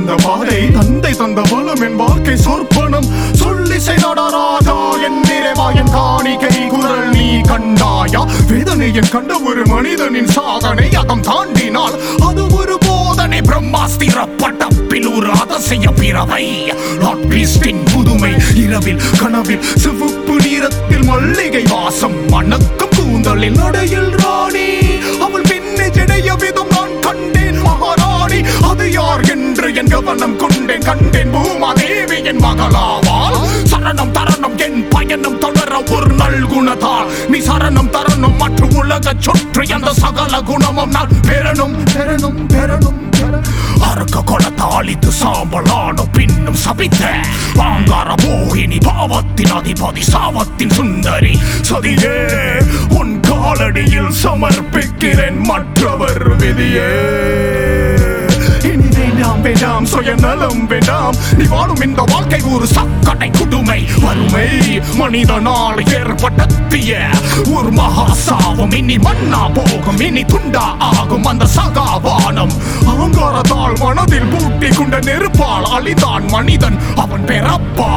தந்த பாதை தந்தை தந்த பலம் என் வாழ்க்கை சொற்பனம் சொல்லி செய்தடராஜா என் நிறைவா என் காணிக்கை குரல் நீ கண்டாயா வேதனை என் கண்ட ஒரு மனிதனின் சாதனை அகம் தாண்டினால் அது ஒரு போதனை பிரம்மாஸ்திர பட்டப்பில் ஒரு அதிசய பிறவை லார்ட் பீஸ்டின் புதுமை இரவில் கனவில் சிவப்பு நிறத்தில் மல்லிகை வாசம் மணக்கும் கூந்தலில் நடையில் ராணி அவள் பின்னே ஜடைய விதம் நான் கண்டேன் மகாராணி அது யார் என்று என் கவனம் கொண்டேன் கண்டேன் பூமா தேவி என் மகளாவால் சரணம் தரணும் என் பயணம் தொடர ஒரு நல்குணத்தால் நீ சரணம் தரணும் மற்றும் உலக சுற்றி அந்த சகல குணமும் நான் பெறணும் பெறணும் பெறணும் அறுக்க கொலத்த அழித்து சாம்பலான பின்னும் சபித்த ஆங்கார மோகினி பாவத்தின் அதிபதி சாவத்தின் சுந்தரி சதியே உன் காலடியில் சமர்ப்பிக்கிறேன் மற்றவர் விதியே இனி வேண்டாம் வேண்டாம் சுயநலம் வேண்டாம் நீ வாழும் இந்த வாழ்க்கை ஒரு சக்கடை குடுமை வறுமை மனிதனால் ஏற்படுத்திய ஒரு மகா சாபம் இனி மண்ணா போகும் இனி துண்டா ஆகும் அந்த சகாபானம் அகங்காரத்தால் மனதில் பூட்டி கொண்ட நெருப்பால் அழிதான் மனிதன் அவன் பிறப்பா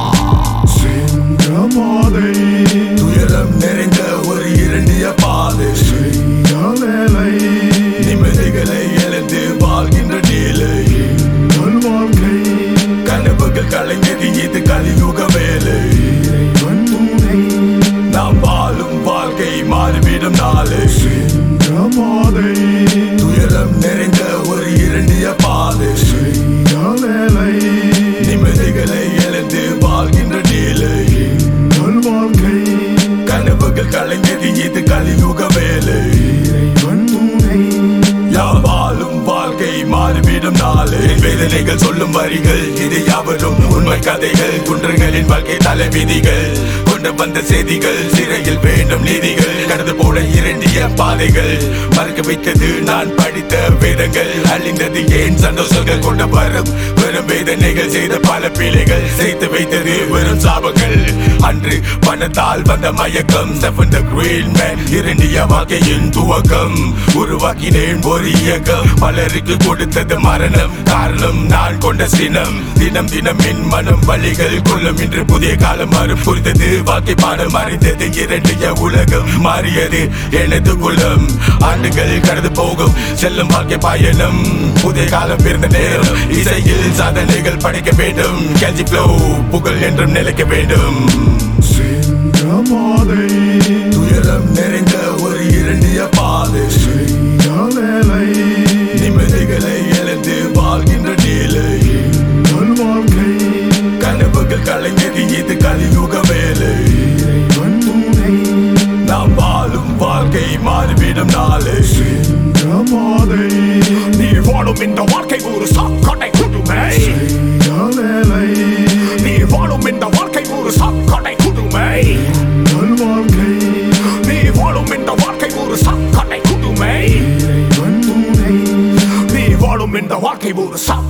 சிங்கமாதை துயரம் நிறைந்த ஒரு இரண்டிய பாதை வேலை நிம்மதிகளை இழந்து வாழ்கின்ற நிலை வாழ்க்கை கனவுகள் கலைஞது இது கலியுக வேலை இறைவன் துணை நாம் வாழும் வாழ்க்கை மாறிவிடும் நாளை சிங்கமாதை துயரம் நிறைந்த ஒரு இரண்டிய பாதை வேலை நிம்மதிகளை இழந்து வாழ்கின்ற நிலை வாழ்க்கை கனவுகள் கலைஞது இது கலியுக வேலை இறைவன் துணை யாம் வாழும் வாழ்க்கை மாறிவிடும் நாளே வேதனைகள் சொல்லும் வரிகள் இது யாவரும் உண்மை கதைகள் குன்றங்களின் வாழ்க்கை தலைவிதிகள் கொண்டு வந்த செய்திகள் சிறையில் வேண்டும் நீதிகள் கடந்து போன இரண்டிய பாதைகள் மறக்க வைத்தது நான் படித்த வேதங்கள் அழிந்தது ஏன் சந்தோஷங்கள் கொண்ட வரும் வெறும் வேதனைகள் செய்த பல பிழைகள் செய்து வைத்தது வெறும் சாபங்கள் அன்று பணத்தால் வந்த மயக்கம் செவன் கிரீன் மேன் இரண்டிய வாழ்க்கையின் துவக்கம் உருவாக்கினேன் ஒரு இயக்கம் பலருக்கு கொடுத்தது மரணம் காரணம் நான் கொண்ட சினம் தினம் தினம் என் மனம் வழிகள் கொள்ளும் இன்று புதிய காலம் மாறு புரிந்தது வாழ்க்கை பாடம் அறிந்தது இரண்டிய உலகம் மாறியது எனது குலம் ஆண்டுகள் கடந்து போகும் செல்லும் வாழ்க்கை பயணம் புதிய காலம் பிறந்த நேரம் இசையில் சாதனைகள் படைக்க வேண்டும் கேஜி ஃப்ளோ புகழ் என்றும் நிலைக்க வேண்டும் சிங்கமாதை துயரம் நிறைந்த ஒரு இரண்டிய பாதை வேலை நிம்மதிகளை இழந்து வாழ்கின்ற நிலை வாழ்க்கை கனவுகள் கலைஞது இது கலியுக வேலை இறைவன் துணை நாம் வாழும் வாழ்க்கை மாறிவிடும் நாளை சிங்கமாதை நீ வாழும் இந்த வாழ்க்கை ஒரு சாக்கடை குடுமை வேலை நீ வாழும் இந்த வாழ்க்கை ஒரு சாக்கடை குடுமை வாழ்க்கை நீ வாழும் இந்த வாழ்க்கை ஒரு சாக்கடை குடுமை இறைவன் துணை நீ வாழும் இந்த வாழ்க்கை ஒரு சாக்கடை